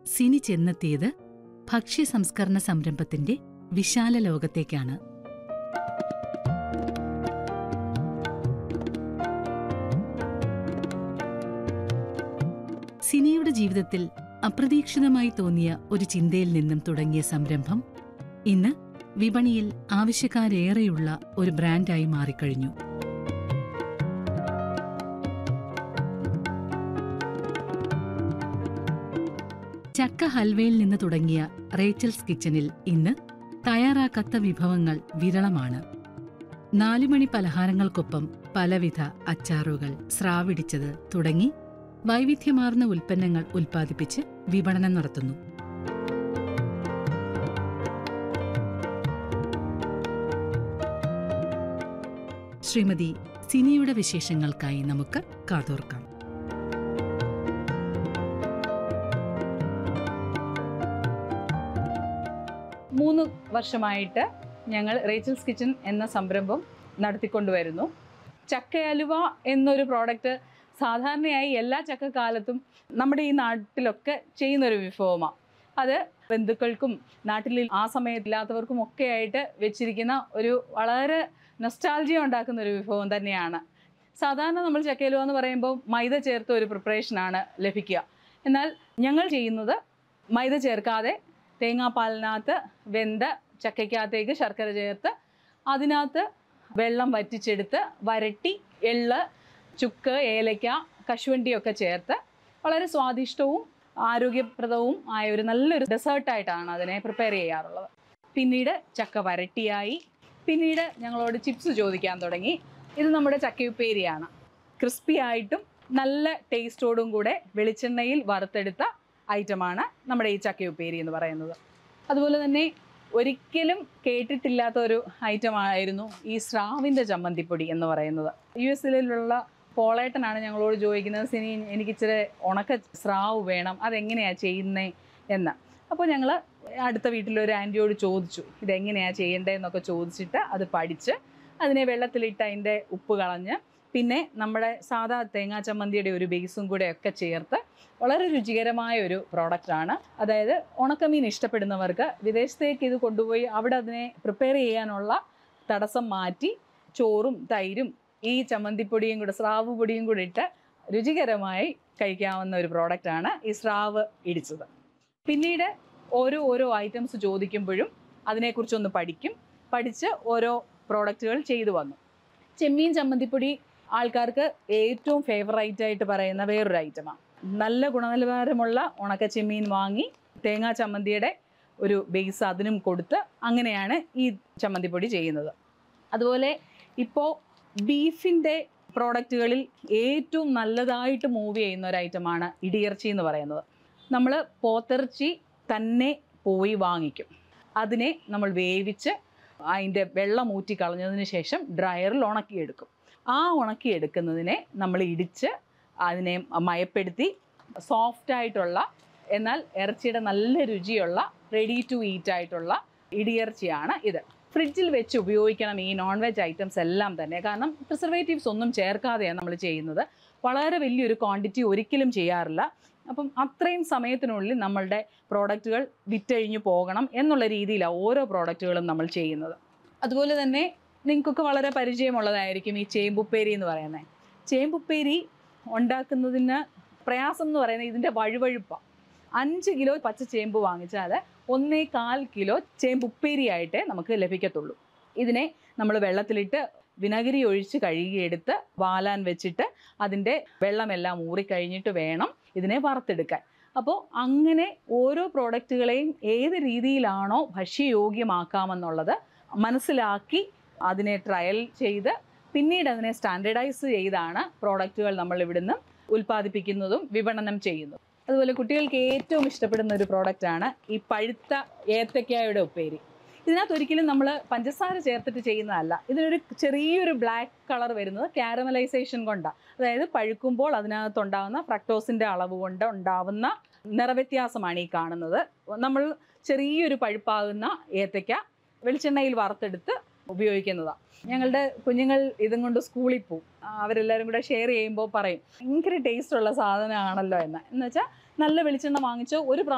സിനി ചെന്നെത്തിയത് ഭക്ഷ്യ സംസ്കരണ സംരംഭത്തിന്റെ വിശാല ലോകത്തേക്കാണ് സിനിയുടെ ജീവിതത്തിൽ അപ്രതീക്ഷിതമായി തോന്നിയ ഒരു ചിന്തയിൽ നിന്നും തുടങ്ങിയ സംരംഭം ഇന്ന് വിപണിയിൽ ആവശ്യക്കാരേറെയുള്ള ഒരു ബ്രാൻഡായി മാറിക്കഴിഞ്ഞു ചക്ക ഹൽവയിൽ നിന്ന് തുടങ്ങിയ റേച്ചൽസ് കിച്ചണിൽ ഇന്ന് തയ്യാറാക്കാത്ത വിഭവങ്ങൾ വിരളമാണ് നാലുമണി പലഹാരങ്ങൾക്കൊപ്പം പലവിധ അച്ചാറുകൾ സ്രാവിടിച്ചത് തുടങ്ങി വൈവിധ്യമാർന്ന ഉൽപ്പന്നങ്ങൾ ഉൽപ്പാദിപ്പിച്ച് വിപണനം നടത്തുന്നു ശ്രീമതി സിനിയുടെ വിശേഷങ്ങൾക്കായി നമുക്ക് കാതോർക്കാം മൂന്ന് വർഷമായിട്ട് ഞങ്ങൾ റേച്ചൽസ് കിച്ചൺ എന്ന സംരംഭം നടത്തിക്കൊണ്ടുവരുന്നു ചക്കയലുവ എന്നൊരു പ്രോഡക്റ്റ് സാധാരണയായി എല്ലാ ചക്കക്കാലത്തും നമ്മുടെ ഈ നാട്ടിലൊക്കെ ചെയ്യുന്നൊരു വിഭവമാണ് അത് ബന്ധുക്കൾക്കും നാട്ടിൽ ആ സമയത്തില്ലാത്തവർക്കും ഒക്കെ ആയിട്ട് വെച്ചിരിക്കുന്ന ഒരു വളരെ നൊസ്റ്റാൾജിയ ഉണ്ടാക്കുന്ന ഒരു വിഭവം തന്നെയാണ് സാധാരണ നമ്മൾ ചക്കയലുവ എന്ന് പറയുമ്പോൾ മൈദ ചേർത്ത ഒരു പ്രിപ്പറേഷനാണ് ലഭിക്കുക എന്നാൽ ഞങ്ങൾ ചെയ്യുന്നത് മൈദ ചേർക്കാതെ തേങ്ങാപ്പാലിനകത്ത് വെന്ത ചക്കയ്ക്കകത്തേക്ക് ശർക്കര ചേർത്ത് അതിനകത്ത് വെള്ളം വറ്റിച്ചെടുത്ത് വരട്ടി എള്ള് ചുക്ക് ഏലയ്ക്ക കശുവണ്ടിയൊക്കെ ചേർത്ത് വളരെ സ്വാദിഷ്ടവും ആരോഗ്യപ്രദവും ആയ ഒരു നല്ലൊരു ഡെസേർട്ടായിട്ടാണ് അതിനെ പ്രിപ്പയർ ചെയ്യാറുള്ളത് പിന്നീട് ചക്ക വരട്ടിയായി പിന്നീട് ഞങ്ങളോട് ചിപ്സ് ചോദിക്കാൻ തുടങ്ങി ഇത് നമ്മുടെ ചക്കയുപ്പേരിയാണ് ക്രിസ്പി ആയിട്ടും നല്ല ടേസ്റ്റോടും കൂടെ വെളിച്ചെണ്ണയിൽ വറുത്തെടുത്ത ഐറ്റമാണ് നമ്മുടെ ഈ ചക്കയുപ്പേരി എന്ന് പറയുന്നത് അതുപോലെ തന്നെ ഒരിക്കലും കേട്ടിട്ടില്ലാത്ത ഒരു ഐറ്റം ആയിരുന്നു ഈ സ്രാവിൻ്റെ ചമ്മന്തിപ്പൊടി എന്ന് പറയുന്നത് യു എസിലുള്ള പോളേട്ടനാണ് ഞങ്ങളോട് ചോദിക്കുന്നത് സിനി എനിക്ക് ഇച്ചിരി ഉണക്ക സ്രാവ് വേണം അതെങ്ങനെയാണ് ചെയ്യുന്നേ എന്ന് അപ്പോൾ ഞങ്ങൾ അടുത്ത വീട്ടിലൊരു ആൻറ്റിയോട് ചോദിച്ചു ഇതെങ്ങനെയാണ് ചെയ്യേണ്ടതെന്നൊക്കെ ചോദിച്ചിട്ട് അത് പഠിച്ച് അതിനെ വെള്ളത്തിലിട്ട് അതിൻ്റെ ഉപ്പ് കളഞ്ഞ് പിന്നെ നമ്മുടെ സാധാ തേങ്ങാ ചമ്മന്തിയുടെ ഒരു ബേസും കൂടെ ഒക്കെ ചേർത്ത് വളരെ രുചികരമായ ഒരു പ്രോഡക്റ്റാണ് അതായത് ഉണക്കമീൻ ഇഷ്ടപ്പെടുന്നവർക്ക് വിദേശത്തേക്ക് ഇത് കൊണ്ടുപോയി അവിടെ അതിനെ പ്രിപ്പയർ ചെയ്യാനുള്ള തടസ്സം മാറ്റി ചോറും തൈരും ഈ ചമ്മന്തിപ്പൊടിയും കൂടെ സ്രാവ് പൊടിയും കൂടി ഇട്ട് രുചികരമായി കഴിക്കാവുന്ന ഒരു പ്രോഡക്റ്റാണ് ഈ സ്രാവ് ഇടിച്ചത് പിന്നീട് ഓരോ ഓരോ ഐറ്റംസ് ചോദിക്കുമ്പോഴും അതിനെക്കുറിച്ചൊന്ന് പഠിക്കും പഠിച്ച് ഓരോ പ്രോഡക്റ്റുകൾ ചെയ്തു വന്നു ചെമ്മീൻ ചമ്മന്തിപ്പൊടി ആൾക്കാർക്ക് ഏറ്റവും ഫേവറേറ്റ് ആയിട്ട് പറയുന്ന വേറൊരു ഐറ്റമാണ് നല്ല ഗുണനിലവാരമുള്ള ഉണക്ക ചെമ്മീൻ വാങ്ങി തേങ്ങാ ചമ്മന്തിയുടെ ഒരു ബേസ് അതിനും കൊടുത്ത് അങ്ങനെയാണ് ഈ ചമ്മന്തിപ്പൊടി ചെയ്യുന്നത് അതുപോലെ ഇപ്പോൾ ബീഫിൻ്റെ പ്രോഡക്റ്റുകളിൽ ഏറ്റവും നല്ലതായിട്ട് മൂവ് ചെയ്യുന്ന ഒരു ഐറ്റമാണ് ഇടിയിറച്ചി എന്ന് പറയുന്നത് നമ്മൾ പോത്തിറച്ചി തന്നെ പോയി വാങ്ങിക്കും അതിനെ നമ്മൾ വേവിച്ച് അതിൻ്റെ വെള്ളം ഊറ്റി കളഞ്ഞതിന് ശേഷം ഡ്രയറിൽ ഉണക്കിയെടുക്കും ആ ഉണക്കിയെടുക്കുന്നതിനെ നമ്മൾ ഇടിച്ച് അതിനെ മയപ്പെടുത്തി സോഫ്റ്റ് ആയിട്ടുള്ള എന്നാൽ ഇറച്ചിയുടെ നല്ല രുചിയുള്ള റെഡി ടു ഈറ്റ് ആയിട്ടുള്ള ഇടിയിറച്ചിയാണ് ഇത് ഫ്രിഡ്ജിൽ വെച്ച് ഉപയോഗിക്കണം ഈ നോൺ വെജ് ഐറ്റംസ് എല്ലാം തന്നെ കാരണം പ്രിസർവേറ്റീവ്സ് ഒന്നും ചേർക്കാതെയാണ് നമ്മൾ ചെയ്യുന്നത് വളരെ വലിയൊരു ക്വാണ്ടിറ്റി ഒരിക്കലും ചെയ്യാറില്ല അപ്പം അത്രയും സമയത്തിനുള്ളിൽ നമ്മളുടെ പ്രോഡക്റ്റുകൾ വിറ്റഴിഞ്ഞു പോകണം എന്നുള്ള രീതിയിലാണ് ഓരോ പ്രോഡക്റ്റുകളും നമ്മൾ ചെയ്യുന്നത് അതുപോലെ തന്നെ നിങ്ങൾക്കൊക്കെ വളരെ പരിചയമുള്ളതായിരിക്കും ഈ ചേമ്പുപ്പേരി എന്ന് പറയുന്നത് ചേമ്പുപ്പേരി ഉണ്ടാക്കുന്നതിന് പ്രയാസം എന്ന് പറയുന്നത് ഇതിൻ്റെ വഴുവഴുപ്പാണ് അഞ്ച് കിലോ പച്ച ചേമ്പ് വാങ്ങിച്ചാൽ ഒന്നേ കാൽ കിലോ ചേമ്പുപ്പേരിയായിട്ടേ നമുക്ക് ലഭിക്കത്തുള്ളൂ ഇതിനെ നമ്മൾ വെള്ളത്തിലിട്ട് വിനഗിരി ഒഴിച്ച് കഴുകിയെടുത്ത് വാലാൻ വെച്ചിട്ട് അതിൻ്റെ വെള്ളമെല്ലാം ഊറിക്കഴിഞ്ഞിട്ട് വേണം ഇതിനെ വറുത്തെടുക്കാൻ അപ്പോൾ അങ്ങനെ ഓരോ പ്രോഡക്റ്റുകളെയും ഏത് രീതിയിലാണോ ഭക്ഷ്യയോഗ്യമാക്കാമെന്നുള്ളത് മനസ്സിലാക്കി അതിനെ ട്രയൽ ചെയ്ത് പിന്നീട് അതിനെ സ്റ്റാൻഡേർഡൈസ് ചെയ്താണ് പ്രോഡക്റ്റുകൾ നമ്മൾ ഇവിടുന്ന് ഉൽപ്പാദിപ്പിക്കുന്നതും വിപണനം ചെയ്യുന്നതും അതുപോലെ കുട്ടികൾക്ക് ഏറ്റവും ഇഷ്ടപ്പെടുന്ന ഒരു പ്രോഡക്റ്റാണ് ഈ പഴുത്ത ഏത്തക്കായുടെ ഉപ്പേരി ഇതിനകത്ത് ഒരിക്കലും നമ്മൾ പഞ്ചസാര ചേർത്തിട്ട് ചെയ്യുന്നതല്ല ഇതിനൊരു ചെറിയൊരു ബ്ലാക്ക് കളർ വരുന്നത് കാരമലൈസേഷൻ കൊണ്ടാണ് അതായത് പഴുക്കുമ്പോൾ അതിനകത്തുണ്ടാകുന്ന ഫ്രക്ടോസിൻ്റെ അളവ് കൊണ്ട് ഉണ്ടാവുന്ന നിറവ്യത്യാസമാണ് ഈ കാണുന്നത് നമ്മൾ ചെറിയൊരു പഴുപ്പാകുന്ന ഏത്തയ്ക്ക വെളിച്ചെണ്ണയിൽ വറുത്തെടുത്ത് ഉപയോഗിക്കുന്നതാണ് ഞങ്ങളുടെ കുഞ്ഞുങ്ങൾ ഇതും കൊണ്ട് സ്കൂളിൽ പോവും ആ, അവരെല്ലാവരും കൂടെ ഷെയർ ചെയ്യുമ്പോൾ പറയും ഭയങ്കര ടേസ്റ്റ് ഉള്ള സാധനമാണല്ലോ എന്ന് എന്ന് വെച്ചാൽ നല്ല വെളിച്ചെണ്ണ വാങ്ങിച്ചോ ഒരു